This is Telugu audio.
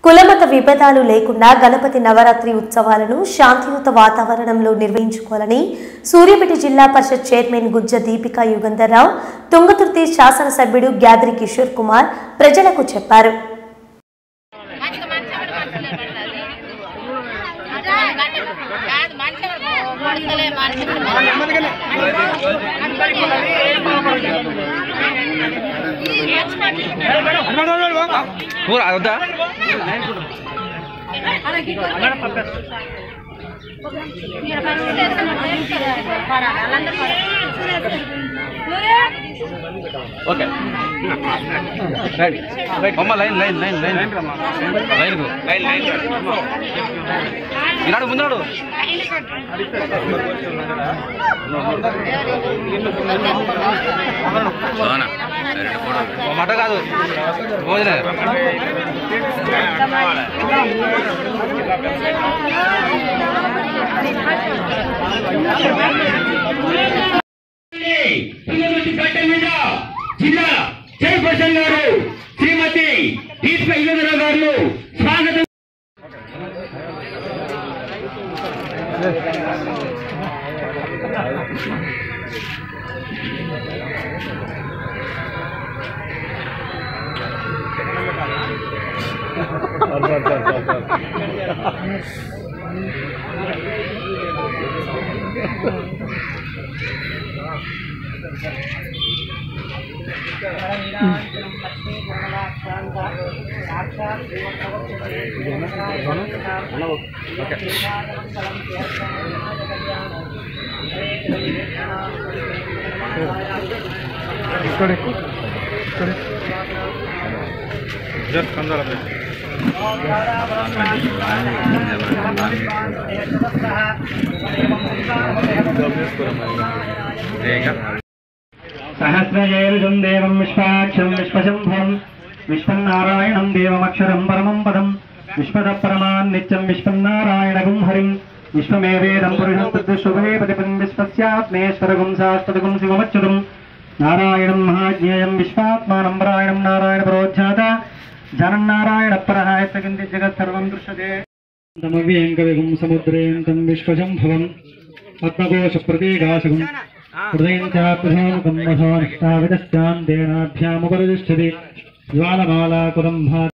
కులమత విభేదాలు లేకుండా గణపతి నవరాత్రి ఉత్సవాలను శాంతియుత వాతావరణంలో నిర్వహించుకోవాలని సూర్యాపేట జిల్లా పరిషత్ చైర్మన్ గుజ్జ దీపికా యుగంధర్రావు తుంగతుర్తి శాసనసభ్యుడు గ్యాదరి కిషోర్ కుమార్ ప్రజలకు చెప్పారు మంచిగా మంచిగా మనసులే పడాలి కాదు మనిషి పడతలే మనిషి కూర వద్దా ఓకే రైట్ రైట్ అమ్మ line line line line line line line ఈనాడు ముందునాడు మాట కాదు భోజన పుల్లమతి గడ్డ మీద జిల్లా చైర్పర్సన్ గారు శ్రీమతి దీప యుగధరావు గారు స్వాగతం సహస్రజైరుజం దేవం విశ్వాక్షం విశ్వశంభం విశ్వన్నారాయణం దేవమక్షరం పరమం పదం విశ్వద పరమాన్ నిత్యం విశ్వన్నారాయణగుం హరిం విశ్వమేవేదం పురుషస్తద్విశ్వే పతిపం విశ్వస్యాత్మేశ్వరగుం శాశ్వతగుం శివమచ్యుతం నారాయణం మహాజ్ఞేయం విశ్వాత్మానం పరాయణం నారాయణ పరోధ్యాత జనన్నారాయణ పరహాయతగింది జగత్ సర్వం దృశ్యతే తమవ్యేంకవిగుం సముద్రేంతం విశ్వశంభవం పద్మకోశ ప్రతీకాశకం హృదయం చాప్రధాముఖం మధోనిష్టావిదశ్చాం దేనాభ్యాముపరితిష్టతి జ్వాలమాలాకులం భా